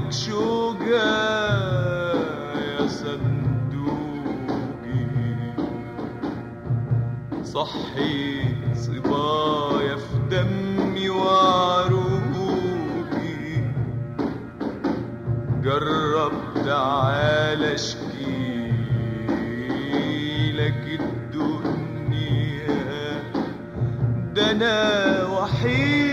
عليك شوقة يا صندوقي صحي صبايا في دمي وعروقي جرب تعال اشكي لك الدنيا ده انا وحيد